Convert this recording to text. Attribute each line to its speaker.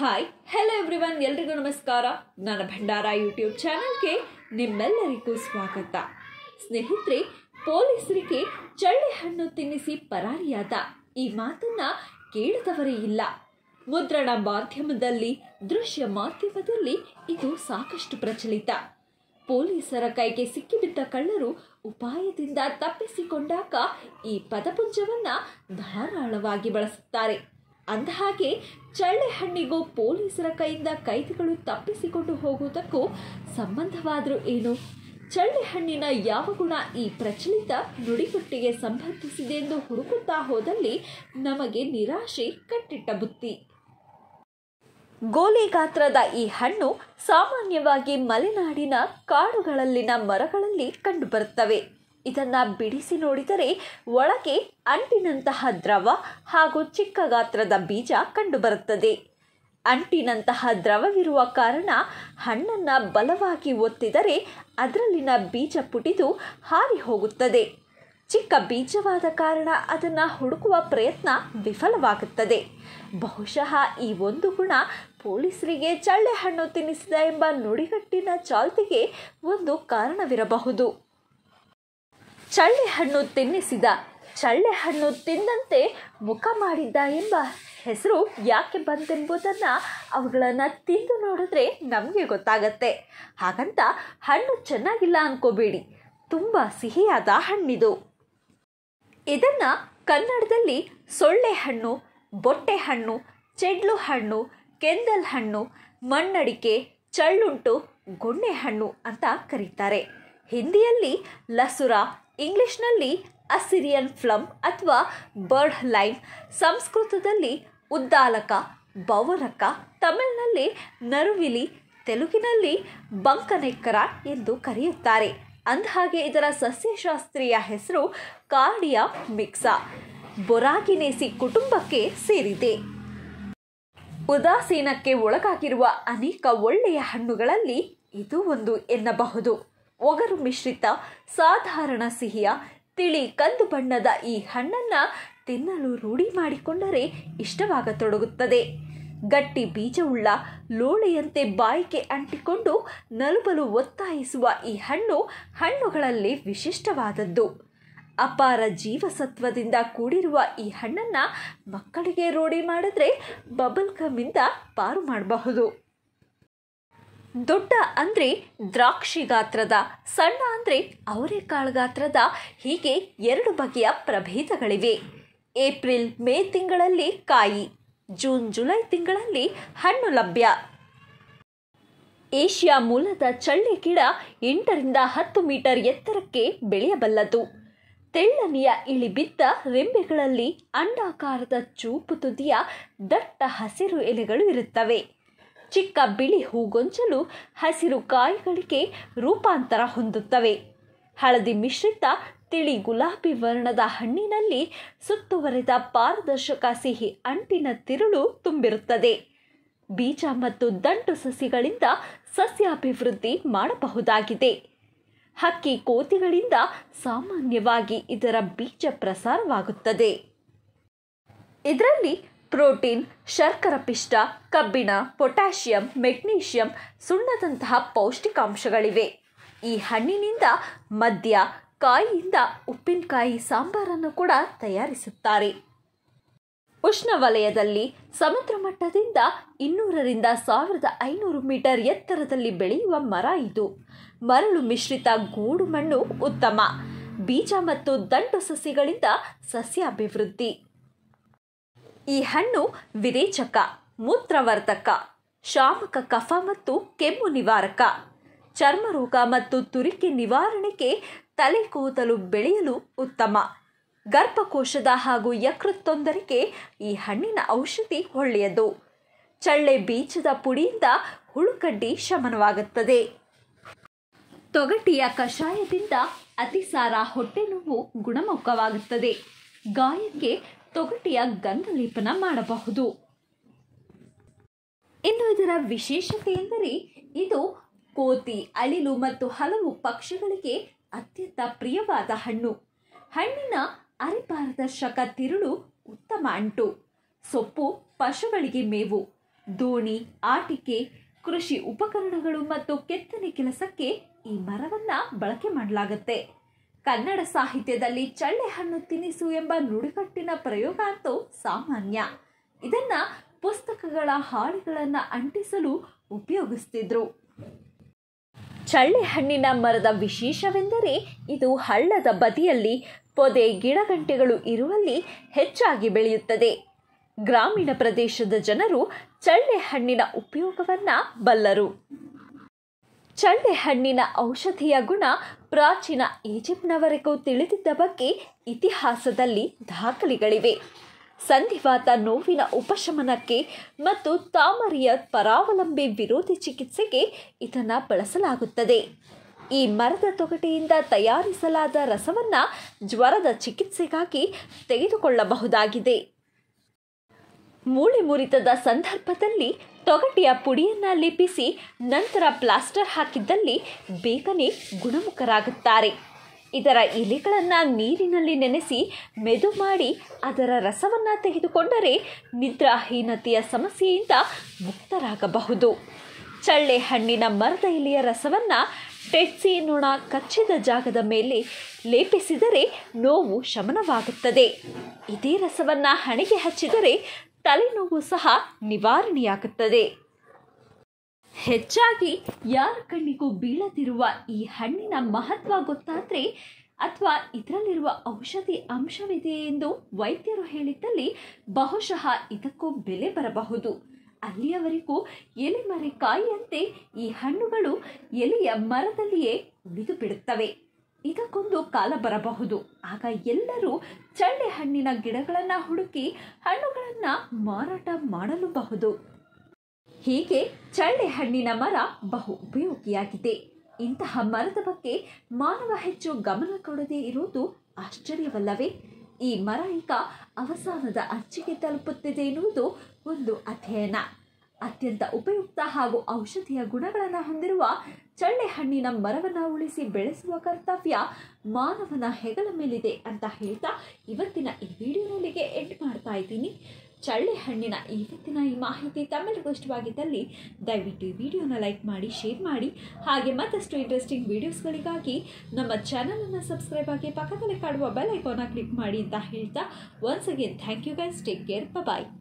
Speaker 1: hi hello everyone ಎಲ್ರಿಗೂ ನಮಸ್ಕಾರ ನನ್ನ ಭಂಡಾರ ಯೂಟ್ಯೂಬ್ ಚಾನಲ್ಗೆ ನಿಮ್ಮೆಲ್ಲರಿಗೂ ಸ್ವಾಗತ ಸ್ನೇಹಿತರೆ ಪೊಲೀಸರಿಗೆ ಚಳ್ಳೆ ಹಣ್ಣು ತಿನ್ನಿಸಿ ಪರಾರಿಯಾದ ಈ ಮಾತನ್ನ ಕೇಳದವರೇ ಇಲ್ಲ ಮುದ್ರಣ ಮಾಧ್ಯಮದಲ್ಲಿ ದೃಶ್ಯ ಮಾಧ್ಯಮದಲ್ಲಿ ಇದು ಸಾಕಷ್ಟು ಪ್ರಚಲಿತ ಪೊಲೀಸರ ಕೈಗೆ ಸಿಕ್ಕಿಬಿದ್ದ ಕಳ್ಳರು ಉಪಾಯದಿಂದ ತಪ್ಪಿಸಿಕೊಂಡಾಗ ಈ ಪದಪುಂಜವನ್ನ ಧಾರಾಳವಾಗಿ ಬಳಸುತ್ತಾರೆ ಅಂದಹಾಗೆ ಚಳ್ಳೆ ಹಣ್ಣಿಗೂ ಪೊಲೀಸರ ಕೈಯಿಂದ ಕೈದಿಗಳು ತಪ್ಪಿಸಿಕೊಂಡು ಹೋಗುವುದಕ್ಕೂ ಸಂಬಂಧವಾದರೂ ಏನು ಚಳ್ಳೆ ಹಣ್ಣಿನ ಯಾವ ಗುಣ ಈ ಪ್ರಚಲಿತ ನುಡಿಗಟ್ಟಿಗೆ ಸಂಬಂಧಿಸಿದೆ ಎಂದು ಹುಡುಕುತ್ತಾ ಹೋದಲ್ಲಿ ನಮಗೆ ನಿರಾಶೆ ಕಟ್ಟಿಟ್ಟ ಬುತ್ತಿ ಗೋಲಿ ಗಾತ್ರದ ಈ ಹಣ್ಣು ಸಾಮಾನ್ಯವಾಗಿ ಮಲೆನಾಡಿನ ಕಾಡುಗಳಲ್ಲಿನ ಮರಗಳಲ್ಲಿ ಕಂಡುಬರುತ್ತವೆ ಇದನ್ನ ಬಿಡಿಸಿ ನೋಡಿದರೆ ಒಳಗೆ ಅಂಟಿನಂತಹ ದ್ರವ ಹಾಗೂ ಚಿಕ್ಕ ಗಾತ್ರದ ಬೀಜ ಕಂಡುಬರುತ್ತದೆ ಅಂಟಿನಂತಹ ದ್ರವವಿರುವ ಕಾರಣ ಹಣ್ಣನ್ನು ಬಲವಾಗಿ ಒತ್ತಿದರೆ ಅದರಲ್ಲಿನ ಬೀಜ ಪುಟಿದು ಹಾರಿ ಹೋಗುತ್ತದೆ ಚಿಕ್ಕ ಬೀಜವಾದ ಕಾರಣ ಅದನ್ನು ಹುಡುಕುವ ಪ್ರಯತ್ನ ವಿಫಲವಾಗುತ್ತದೆ ಬಹುಶಃ ಈ ಒಂದು ಗುಣ ಪೊಲೀಸರಿಗೆ ಚಳ್ಳೆ ಹಣ್ಣು ತಿನ್ನಿಸಿದ ಎಂಬ ನುಡಿಗಟ್ಟಿನ ಚಾಲ್ತಿಗೆ ಒಂದು ಕಾರಣವಿರಬಹುದು ಚಳ್ಳೆ ಹಣ್ಣು ತಿನ್ನಿಸಿದ ಚಳ್ಳೆ ಹಣ್ಣು ತಿಂದಂತೆ ಮುಖ ಮಾಡಿದ್ದ ಎಂಬ ಹೆಸರು ಯಾಕೆ ಬಂತೆಂಬುದನ್ನು ಅವುಗಳನ್ನು ತಿಂದು ನೋಡಿದ್ರೆ ನಮಗೆ ಗೊತ್ತಾಗತ್ತೆ ಹಾಗಂತ ಹಣ್ಣು ಚೆನ್ನಾಗಿಲ್ಲ ಅನ್ಕೋಬೇಡಿ ತುಂಬ ಸಿಹಿಯಾದ ಹಣ್ಣಿದು ಇದನ್ನ ಕನ್ನಡದಲ್ಲಿ ಸೊಳ್ಳೆ ಹಣ್ಣು ಬೊಟ್ಟೆ ಹಣ್ಣು ಚೆಡ್ಲು ಹಣ್ಣು ಕೆಂದಲ್ ಹಣ್ಣು ಮಣ್ಣಡಿಕೆ ಚಳ್ಳುಂಟು ಗೊಣ್ಣೆ ಹಣ್ಣು ಅಂತ ಕರೀತಾರೆ ಹಿಂದಿಯಲ್ಲಿ ಲಸುರ ಇಂಗ್ಲಿಷ್ನಲ್ಲಿ ಅಸಿರಿಯನ್ ಫ್ಲಮ್ ಅಥವಾ ಬರ್ಡ್ ಲೈಮ್ ಸಂಸ್ಕೃತದಲ್ಲಿ ಉದ್ದಾಲಕ ಬೌರಕ ತಮಿಳಿನಲ್ಲಿ ನರುವಿಲಿ ತೆಲುಗಿನಲ್ಲಿ ಬಂಕನೆಕ್ಕರ ಎಂದು ಕರೆಯುತ್ತಾರೆ ಅಂದಹಾಗೆ ಇದರ ಸಸ್ಯಶಾಸ್ತ್ರೀಯ ಹೆಸರು ಕಾರ್ಡಿಯಾ ಮಿಕ್ಸಾ ಬೊರಾಗಿನೇಸಿ ಕುಟುಂಬಕ್ಕೆ ಸೇರಿದೆ ಉದಾಸೀನಕ್ಕೆ ಒಳಗಾಗಿರುವ ಅನೇಕ ಒಳ್ಳೆಯ ಹಣ್ಣುಗಳಲ್ಲಿ ಇದು ಒಂದು ಎನ್ನಬಹುದು ಒಗರು ಮಿಶ್ರಿತ ಸಾಧಾರಣ ಸಿಹಿಯ ತಿಳಿ ಕಂದು ಬಣ್ಣದ ಈ ಹಣ್ಣನ್ನು ತಿನ್ನಲು ರೂಢಿ ಮಾಡಿಕೊಂಡರೆ ಇಷ್ಟವಾಗತೊಡಗುತ್ತದೆ ಗಟ್ಟಿ ಬೀಜವುಳ್ಳ ಲೋಳೆಯಂತೆ ಬಾಯಿಗೆ ಅಂಟಿಕೊಂಡು ನಲುಬಲು ಒತ್ತಾಯಿಸುವ ಈ ಹಣ್ಣು ಹಣ್ಣುಗಳಲ್ಲಿ ವಿಶಿಷ್ಟವಾದದ್ದು ಅಪಾರ ಜೀವಸತ್ವದಿಂದ ಕೂಡಿರುವ ಈ ಹಣ್ಣನ್ನು ಮಕ್ಕಳಿಗೆ ರೂಢಿ ಮಾಡಿದ್ರೆ ಬಬಲ್ ಗಮ್ಮಿಂದ ಪಾರು ಮಾಡಬಹುದು ದೊಡ್ಡ ಅಂದರೆ ದ್ರಾಕ್ಷಿ ಗಾತ್ರದ ಸಣ್ಣ ಅಂದರೆ ಅವರೆಕಾಳು ಗಾತ್ರದ ಹೀಗೆ ಎರಡು ಬಗೆಯ ಪ್ರಭೇದಗಳಿವೆ ಏಪ್ರಿಲ್ ಮೇ ತಿಂಗಳಲ್ಲಿ ಕಾಯಿ ಜೂನ್ ಜುಲೈ ತಿಂಗಳಲ್ಲಿ ಹಣ್ಣು ಲಭ್ಯ ಏಷ್ಯಾ ಮೂಲದ ಚಳ್ಳೆ ಗಿಡ ಎಂಟರಿಂದ ಹತ್ತು ಮೀಟರ್ ಎತ್ತರಕ್ಕೆ ಬೆಳೆಯಬಲ್ಲದು ತೆಳ್ಳನೆಯ ಇಳಿಬಿದ್ದ ರೆಂಬೆಗಳಲ್ಲಿ ಅಂಡಾಕಾರದ ಚೂಪು ತುದಿಯ ದಟ್ಟ ಹಸಿರು ಎಲೆಗಳು ಇರುತ್ತವೆ ಚಿಕ್ಕ ಬಿಳಿ ಹೂಗೊಂಚಲು ಹಸಿರು ಕಾಯಿಗಳಿಗೆ ರೂಪಾಂತರ ಹೊಂದುತ್ತವೆ ಹಳದಿ ಮಿಶ್ರಿತ ತಿಳಿ ಗುಲಾಬಿ ವರ್ಣದ ಹಣ್ಣಿನಲ್ಲಿ ಸುತ್ತುವರೆದ ಪಾರದರ್ಶಕ ಸಿಹಿ ಅಂಟಿನ ತಿರುಳು ತುಂಬಿರುತ್ತದೆ ಬೀಜ ಮತ್ತು ದಂಟು ಸಸಿಗಳಿಂದ ಸಸ್ಯಾಭಿವೃದ್ಧಿ ಮಾಡಬಹುದಾಗಿದೆ ಹಕ್ಕಿ ಕೋತಿಗಳಿಂದ ಸಾಮಾನ್ಯವಾಗಿ ಇದರ ಬೀಜ ಪ್ರಸಾರವಾಗುತ್ತದೆ ಇದರಲ್ಲಿ ಪ್ರೋಟೀನ್ ಶರ್ಕರ ಪಿಷ್ಟ ಕಬ್ಬಿಣ ಪೊಟ್ಯಾಷಿಯಂ ಮೆಗ್ನೀಷಿಯಂ ಸುಣ್ಣದಂತಹ ಪೌಷ್ಟಿಕಾಂಶಗಳಿವೆ ಈ ಹಣ್ಣಿನಿಂದ ಮದ್ಯ ಕಾಯಿಯಿಂದ ಉಪ್ಪಿನಕಾಯಿ ಸಾಂಬಾರನ್ನು ಕೂಡ ತಯಾರಿಸುತ್ತಾರೆ ಉಷ್ಣವಲಯದಲ್ಲಿ ಸಮುದ್ರ ಮಟ್ಟದಿಂದ ಇನ್ನೂರರಿಂದ ಸಾವಿರದ ಐನೂರು ಮೀಟರ್ ಎತ್ತರದಲ್ಲಿ ಬೆಳೆಯುವ ಮರ ಇದು ಮರಳು ಮಿಶ್ರಿತ ಗೂಡು ಮಣ್ಣು ಉತ್ತಮ ಬೀಜ ಮತ್ತು ದಂಟು ಸಸಿಗಳಿಂದ ಸಸ್ಯಾಭಿವೃದ್ಧಿ ಈ ಹಣ್ಣು ವಿರೇಚಕ ಮೂತ್ರವರ್ಧಕ ಶಾಮಕ ಕಫ ಮತ್ತು ಕೆಮ್ಮು ನಿವಾರಕ ಚರ್ಮರೋಗ ಮತ್ತು ತುರಿಕೆ ನಿವಾರಣೆಗೆ ತಲೆ ಕೂದಲು ಬೆಳೆಯಲು ಉತ್ತಮ ಗರ್ಭಕೋಶದ ಹಾಗೂ ಯಕೃತ್ ತೊಂದರೆಗೆ ಈ ಹಣ್ಣಿನ ಔಷಧಿ ಒಳ್ಳೆಯದು ಚಳ್ಳೆ ಬೀಜದ ಪುಡಿಯಿಂದ ಹುಳುಕಡ್ಡಿ ಶಮನವಾಗುತ್ತದೆ ತೊಗಟಿಯ ಕಷಾಯದಿಂದ ಅತಿಸಾರ ಹೊಟ್ಟೆ ನೋವು ಗುಣಮುಖವಾಗುತ್ತದೆ ಗಾಯಕ್ಕೆ ತೊಗಟಿಯ ಗಂಧಲೇಪನ ಮಾಡಬಹುದು ಇನ್ನು ಇದರ ವಿಶೇಷತೆ ಎಂದರೆ ಇದು ಕೋತಿ ಅಳಿಲು ಮತ್ತು ಹಲವು ಪಕ್ಷಿಗಳಿಗೆ ಅತ್ಯಂತ ಪ್ರಿಯವಾದ ಹಣ್ಣು ಹಣ್ಣಿನ ಅರೆಪಾರದರ್ಶಕ ತಿರುಳು ಉತ್ತಮ ಅಂಟು ಸೊಪ್ಪು ಪಶುಗಳಿಗೆ ಮೇವು ದೋಣಿ ಆಟಿಕೆ ಕೃಷಿ ಉಪಕರಣಗಳು ಮತ್ತು ಕೆತ್ತನೆ ಕೆಲಸಕ್ಕೆ ಈ ಮರವನ್ನ ಬಳಕೆ ಮಾಡಲಾಗುತ್ತೆ ಕನ್ನಡ ಸಾಹಿತ್ಯದಲ್ಲಿ ಚಳ್ಳೆ ಹಣ್ಣು ತಿನಿಸು ಎಂಬ ನುಡಿಗಟ್ಟಿನ ಪ್ರಯೋಗ ಅಂತೂ ಸಾಮಾನ್ಯ ಇದನ್ನ ಪುಸ್ತಕಗಳ ಹಾಳೆಗಳನ್ನು ಅಂಟಿಸಲು ಉಪಯೋಗಿಸ್ತಿದ್ರು ಚಳ್ಳೆ ಹಣ್ಣಿನ ಮರದ ವಿಶೇಷವೆಂದರೆ ಇದು ಹಳ್ಳದ ಬದಿಯಲ್ಲಿ ಪೊದೆ ಗಿಡಗಂಟೆಗಳು ಇರುವಲ್ಲಿ ಹೆಚ್ಚಾಗಿ ಬೆಳೆಯುತ್ತದೆ ಗ್ರಾಮೀಣ ಪ್ರದೇಶದ ಜನರು ಚಳ್ಳೆ ಹಣ್ಣಿನ ಉಪಯೋಗವನ್ನ ಬಲ್ಲರು ಚಳ್ಳೆ ಹಣ್ಣಿನ ಔಷಧೀಯ ಗುಣ ಪ್ರಾಚೀನ ಈಜಿಪ್ಟ್ನವರೆಗೂ ತಿಳಿದಿದ್ದ ಬಗ್ಗೆ ಇತಿಹಾಸದಲ್ಲಿ ದಾಖಲೆಗಳಿವೆ ಸಂಧಿವಾತ ನೋವಿನ ಉಪಶಮನಕ್ಕೆ ಮತ್ತು ತಾಮರಿಯ ಪರಾವಲಂಬಿ ವಿರೋಧಿ ಚಿಕಿತ್ಸೆಗೆ ಇದನ್ನು ಬಳಸಲಾಗುತ್ತದೆ ಈ ಮರದ ತೊಗಟೆಯಿಂದ ತಯಾರಿಸಲಾದ ರಸವನ್ನು ಜ್ವರದ ಚಿಕಿತ್ಸೆಗಾಗಿ ತೆಗೆದುಕೊಳ್ಳಬಹುದಾಗಿದೆ ಮೂಳೆ ಮುರಿತದ ಸಂದರ್ಭದಲ್ಲಿ ತೊಗಟೆಯ ಪುಡಿಯನ್ನ ಲೇಪಿಸಿ ನಂತರ ಪ್ಲಾಸ್ಟರ್ ಹಾಕಿದ್ದಲ್ಲಿ ಬೇಗನೆ ಗುಣಮುಖರಾಗುತ್ತಾರೆ ಇದರ ಎಲೆಗಳನ್ನು ನೀರಿನಲ್ಲಿ ನೆನೆಸಿ ಮೆದು ಮಾಡಿ ಅದರ ರಸವನ್ನು ತೆಗೆದುಕೊಂಡರೆ ನಿದ್ರಾಹೀನತೆಯ ಸಮಸ್ಯೆಯಿಂದ ಮುಕ್ತರಾಗಬಹುದು ಚಳ್ಳೆ ಹಣ್ಣಿನ ಮರದ ಎಲೆಯ ರಸವನ್ನು ಟೆಟ್ಸಿ ನೊಣ ಕಚ್ಚಿದ ಜಾಗದ ಮೇಲೆ ಲೇಪಿಸಿದರೆ ನೋವು ಶಮನವಾಗುತ್ತದೆ ಇದೇ ರಸವನ್ನು ಹಣೆಗೆ ಹಚ್ಚಿದರೆ ತಲೆನೋವು ಸಹ ನಿವಾರಣೆಯಾಗುತ್ತದೆ ಹೆಚ್ಚಾಗಿ ಯಾರ ಕಣ್ಣಿಗೂ ಬೀಳದಿರುವ ಈ ಹಣ್ಣಿನ ಮಹತ್ವ ಗೊತ್ತಾದರೆ ಅಥವಾ ಇದರಲ್ಲಿರುವ ಔಷಧಿ ಅಂಶವಿದೆ ಎಂದು ವೈದ್ಯರು ಹೇಳಿದ್ದಲ್ಲಿ ಬಹುಶಃ ಇದಕ್ಕೂ ಬೆಲೆ ಬರಬಹುದು ಅಲ್ಲಿಯವರೆಗೂ ಎಲೆಮರೆ ಕಾಯಿಯಂತೆ ಈ ಹಣ್ಣುಗಳು ಎಲೆಯ ಮರದಲ್ಲಿಯೇ ಉಳಿದು ಬಿಡುತ್ತವೆ ಇದಕ್ಕೊಂದು ಕಾಲ ಬರಬಹುದು ಆಗ ಎಲ್ಲರೂ ಚಳ್ಳೆ ಹಣ್ಣಿನ ಗಿಡಗಳನ್ನು ಹುಡುಕಿ ಹಣ್ಣುಗಳನ್ನು ಮಾರಾಟ ಮಾಡಲೂಬಹುದು ಹೀಗೆ ಚಳ್ಳೆ ಹಣ್ಣಿನ ಮರ ಬಹು ಉಪಯೋಗಿಯಾಗಿದೆ ಇಂತಹ ಮರದ ಬಗ್ಗೆ ಮಾನವ ಹೆಚ್ಚು ಗಮನ ಕೊಡದೇ ಇರುವುದು ಆಶ್ಚರ್ಯವಲ್ಲವೇ ಈ ಮರ ಈಗ ಅವಸಾನದ ಅಂಚಿಗೆ ತಲುಪುತ್ತಿದೆ ಎನ್ನುವುದು ಒಂದು ಅಧ್ಯಯನ ಅತ್ಯಂತ ಉಪಯುಕ್ತ ಹಾಗೂ ಔಷಧೀಯ ಗುಣಗಳನ್ನು ಹೊಂದಿರುವ ಚಳ್ಳೆ ಹಣ್ಣಿನ ಮರವನ್ನು ಉಳಿಸಿ ಬೆಳೆಸುವ ಕರ್ತವ್ಯ ಮಾನವನ ಹೆಗಲ ಮೇಲಿದೆ ಅಂತ ಹೇಳ್ತಾ ಇವತ್ತಿನ ಈ ವಿಡಿಯೋನೊಂದಿಗೆ ಎಂಡ್ ಮಾಡ್ತಾ ಇದ್ದೀನಿ ಚಳ್ಳೆ ಹಣ್ಣಿನ ಇವತ್ತಿನ ಈ ಮಾಹಿತಿ ತಮ್ಮೆಲ್ಲರಿಗೂ ಇಷ್ಟವಾಗಿದ್ದಲ್ಲಿ ದಯವಿಟ್ಟು ಈ ವಿಡಿಯೋನ ಲೈಕ್ ಮಾಡಿ ಶೇರ್ ಮಾಡಿ ಹಾಗೆ ಮತ್ತಷ್ಟು ಇಂಟ್ರೆಸ್ಟಿಂಗ್ ವಿಡಿಯೋಸ್ಗಳಿಗಾಗಿ ನಮ್ಮ ಚಾನಲನ್ನು ಸಬ್ಸ್ಕ್ರೈಬ್ ಆಗಿ ಪಕ್ಕದಲ್ಲಿ ಕಾಡುವ ಬೆಲ್ ಐಕಾನ್ನ ಕ್ಲಿಕ್ ಮಾಡಿ ಅಂತ ಹೇಳ್ತಾ once again thank you guys take care bye